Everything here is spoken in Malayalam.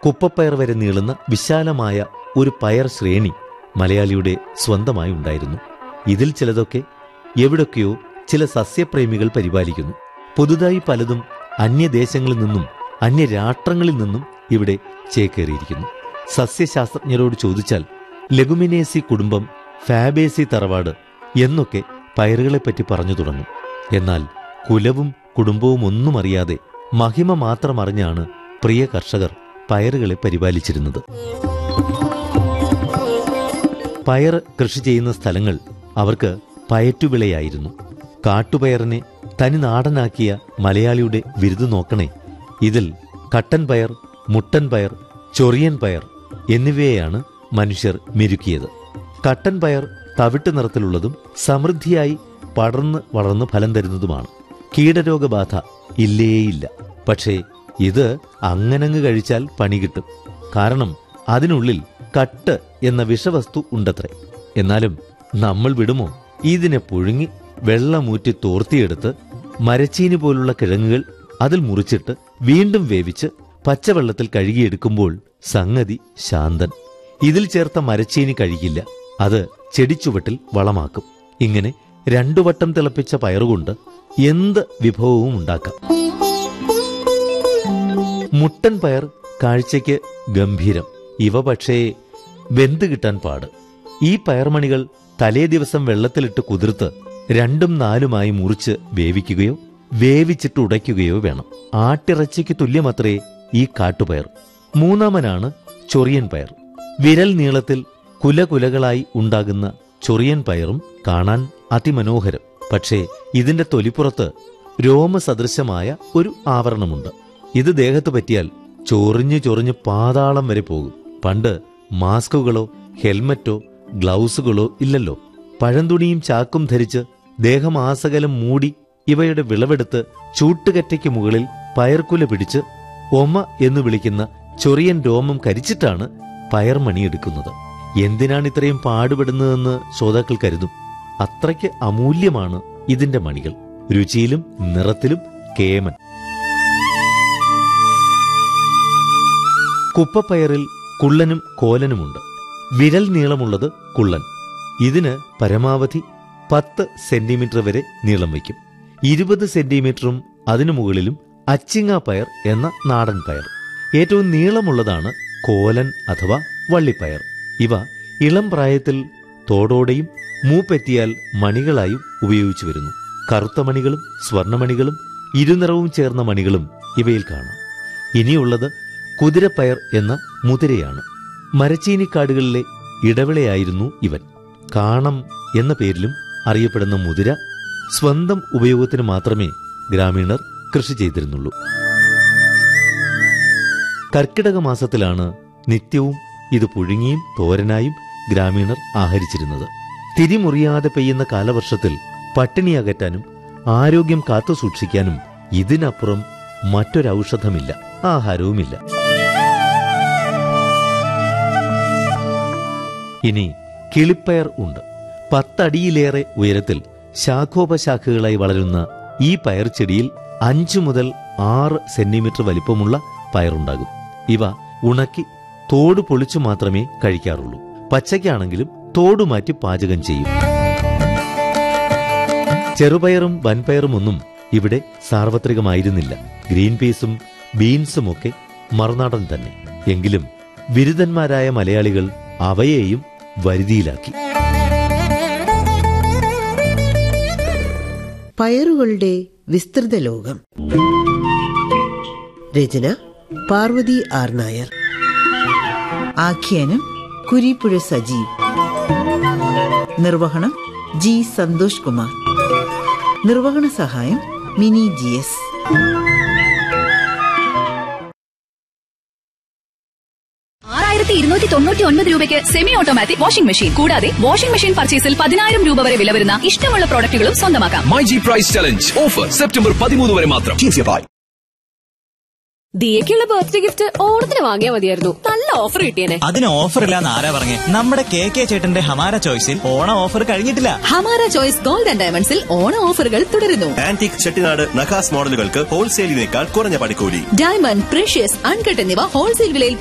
കുപ്പപ്പയർ വരെ നീളുന്ന വിശാലമായ ഒരു പയർ ശ്രേണി മലയാളിയുടെ സ്വന്തമായി ഉണ്ടായിരുന്നു ഇതിൽ ചിലതൊക്കെ എവിടൊക്കെയോ ചില സസ്യപ്രേമികൾ പരിപാലിക്കുന്നു പുതുതായി പലതും അന്യദേശങ്ങളിൽ നിന്നും അന്യരാഷ്ട്രങ്ങളിൽ നിന്നും ഇവിടെ ചേക്കേറിയിരിക്കുന്നു സസ്യശാസ്ത്രജ്ഞരോട് ചോദിച്ചാൽ ലെഗുമിനേസി കുടുംബം ഫാബേസി തറവാട് എന്നൊക്കെ പയറുകളെപ്പറ്റി പറഞ്ഞു തുടങ്ങും എന്നാൽ കുലവും കുടുംബവും ഒന്നും അറിയാതെ മഹിമ മാത്രം അറിഞ്ഞാണ് പ്രിയ കർഷകർ പയറുകളെ പരിപാലിച്ചിരുന്നത് പയർ കൃഷി ചെയ്യുന്ന സ്ഥലങ്ങൾ അവർക്ക് പയറ്റുവിളയായിരുന്നു കാട്ടുപയറിനെ തനി നാടനാക്കിയ മലയാളിയുടെ വിരുദ് നോക്കണേ ഇതിൽ കട്ടൻ പയർ മുട്ടൻ പയർ ചൊറിയൻ പയർ എന്നിവയെയാണ് മനുഷ്യർ മെരുക്കിയത് കട്ടൻ പയർ തവിട്ട് നിറത്തിലുള്ളതും സമൃദ്ധിയായി പടർന്ന് വളർന്ന് ഫലം തരുന്നതുമാണ് കീടരോഗബാധ ഇല്ലേയില്ല പക്ഷേ ഇത് അങ്ങനങ്ങ് കഴിച്ചാൽ പണി കിട്ടും കാരണം അതിനുള്ളിൽ കട്ട് എന്ന വിഷവസ്തു ഉണ്ടത്രേ എന്നാലും നമ്മൾ വിടുമോ ഇതിനെ പുഴുങ്ങി വെള്ളമൂറ്റി തോർത്തിയെടുത്ത് മരച്ചീനി പോലുള്ള കിഴങ്ങുകൾ അതിൽ മുറിച്ചിട്ട് വീണ്ടും വേവിച്ച് പച്ചവെള്ളത്തിൽ കഴുകിയെടുക്കുമ്പോൾ സംഗതി ശാന്തൻ ഇതിൽ ചേർത്ത മരച്ചീനി കഴിക്കില്ല അത് ചെടിച്ചുവട്ടിൽ വളമാക്കും ഇങ്ങനെ രണ്ടു വട്ടം തിളപ്പിച്ച പയറുകൊണ്ട് എന്ത് വിഭവവും ഉണ്ടാക്കാം മുട്ടൻ പയർ കാഴ്ചയ്ക്ക് ഗംഭീരം ഇവ പക്ഷേ വെന്ത് കിട്ടാൻ പാട് ഈ പയർമണികൾ തലേ ദിവസം വെള്ളത്തിലിട്ട് കുതിർത്ത് രണ്ടും നാലുമായി മുറിച്ച് വേവിക്കുകയോ വേവിച്ചിട്ട് ഉടയ്ക്കുകയോ വേണം ആട്ടിറച്ചിക്ക് തുല്യമത്രേ ഈ കാട്ടുപയർ മൂന്നാമനാണ് ചൊറിയൻ പയർ വിരൽ നീളത്തിൽ കുലകുലകളായി ഉണ്ടാകുന്ന ചൊറിയൻ പയറും കാണാൻ അതിമനോഹരം പക്ഷേ ഇതിന്റെ തൊലിപ്പുറത്ത് രോമസദൃശമായ ഒരു ആവരണമുണ്ട് ഇത് ദേഹത്ത് പറ്റിയാൽ ചൊറിഞ്ഞു ചൊറിഞ്ഞ് പാതാളം വരെ പോകും പണ്ട് മാസ്കുകളോ ഹെൽമറ്റോ ഗ്ലൗസുകളോ ഇല്ലല്ലോ പഴന്തുണിയും ചാക്കും ധരിച്ച് ദേഹമാസകലം മൂടി ഇവയുടെ വിളവെടുത്ത് ചൂട്ടുകറ്റയ്ക്ക് മുകളിൽ പയർക്കുല പിടിച്ച് ഒമ എന്ന് വിളിക്കുന്ന ചൊറിയൻ രോമം കരിച്ചിട്ടാണ് പയർമണിയെടുക്കുന്നത് എന്തിനാണ് ഇത്രയും പാടുപെടുന്നതെന്ന് ശ്രോതാക്കൾ കരുതും അത്രയ്ക്ക് അമൂല്യമാണ് ഇതിന്റെ മണികൾ രുചിയിലും നിറത്തിലും കേമൻ കുപ്പപ്പയറിൽ കുള്ളനും കോലനുമുണ്ട് വിരൽ നീളമുള്ളത് കുള്ളൻ ഇതിന് പരമാവധി പത്ത് സെന്റിമീറ്റർ വരെ നീളം വയ്ക്കും ഇരുപത് സെന്റിമീറ്ററും അതിനു മുകളിലും അച്ചിങ്ങ പയർ എന്ന നാടൻ പയർ ഏറ്റവും നീളമുള്ളതാണ് കോലൻ അഥവാ വള്ളിപ്പയർ ഇവ ഇളം പ്രായത്തിൽ തോടോടെയും മൂപ്പെത്തിയാൽ മണികളായും ഉപയോഗിച്ചു വരുന്നു കറുത്ത മണികളും സ്വർണമണികളും ഇരുനിറവും ചേർന്ന മണികളും ഇവയിൽ കാണാം ഇനിയുള്ളത് കുതിരപ്പയർ എന്ന മുതിരയാണ് മരച്ചീനിക്കാടുകളിലെ ഇടവിളയായിരുന്നു ഇവൻ കാണം എന്ന പേരിലും അറിയപ്പെടുന്ന മുതിര സ്വന്തം ഉപയോഗത്തിന് മാത്രമേ ഗ്രാമീണർ കൃഷി ചെയ്തിരുന്നുള്ളൂ കർക്കിടക മാസത്തിലാണ് നിത്യവും ഇത് പുഴുങ്ങിയും തോരനായും ഗ്രാമീണർ ആഹരിച്ചിരുന്നത് തിരിമുറിയാതെ പെയ്യുന്ന കാലവർഷത്തിൽ പട്ടിണി അകറ്റാനും ആരോഗ്യം കാത്തു സൂക്ഷിക്കാനും ഇതിനപ്പുറം മറ്റൊരൗഷധമില്ല ആഹാരവുമില്ല ഇനി കിളിപ്പയർ ഉണ്ട് പത്തടിയിലേറെ ഉയരത്തിൽ ശാഖോപശാഖകളായി വളരുന്ന ഈ പയർ ചെടിയിൽ അഞ്ചു മുതൽ ആറ് സെന്റിമീറ്റർ വലിപ്പമുള്ള പയറുണ്ടാകും ഇവ ഉണക്കി തോട് പൊളിച്ചു മാത്രമേ കഴിക്കാറുള്ളൂ പച്ചയ്ക്കാണെങ്കിലും തോട് മാറ്റി പാചകം ചെയ്യും ചെറുപയറും വൻപയറും ഒന്നും ഇവിടെ സാർവത്രികമായിരുന്നില്ല ഗ്രീൻ പീസും ബീൻസും ഒക്കെ മറുനാടൻ തന്നെ എങ്കിലും ബിരുദന്മാരായ മലയാളികൾ അവയെയും വരുതിയിലാക്കി പയറുകളുടെ വിസ്തൃത ലോകം രചന പാർവതി ആർ നായർ ആഖ്യാനം കുരിപ്പുഴ സജീവ് നിർവഹണം ജി സന്തോഷ് കുമാർ നിർവഹണ സഹായം മിനി ജി എസ് ആറായിരത്തി ഇരുന്നൂറ്റി തൊണ്ണൂറ്റി ഒൻപത് രൂപയ്ക്ക് സെമി ഓട്ടോമാറ്റിക് വാഷിംഗ് മെഷീൻ കൂടാതെ വാഷിംഗ് മെഷീൻ പർച്ചേസിൽ പതിനായിരം രൂപ വരെ വില വരുന്ന ഇഷ്ടമുള്ള പ്രോഡക്റ്റുകളും സ്വന്തമാക്കാം my G price challenge offer September പതിമൂന്ന് വരെ മാത്രം TCFI. ദിയക്കുള്ള ബർത്ത്ഡേ ഗിഫ്റ്റ് ഓണത്തിന് വാങ്ങിയാ മതിയായിരുന്നു നല്ല ഓഫർ കിട്ടിയേനെ അതിന് ഓഫർ ഇല്ലാന്ന് ആരാ പറഞ്ഞേ നമ്മുടെ കെ കെ ചേട്ടന്റെ ഹമാര ചോയ്സിൽ ഓണം ഓഫർ കഴിഞ്ഞിട്ടില്ല ഹമാര ചോയ്സ് ഗോൾഡ് ആൻഡ് ഡയമണ്ട്സിൽ ഓണ ഓഫറുകൾ തുടരുന്നു ആന്റിക് ചെട്ടിനാട് നഖാസ് മോഡലുകൾക്ക് ഹോൾസെയിലിനേക്കാൾ കുറഞ്ഞ പണിക്കൂലി ഡയമണ്ട് പ്രഷ്യസ് അൺകട്ട് എന്നിവ ഹോൾസെയിൽ വിലയിൽ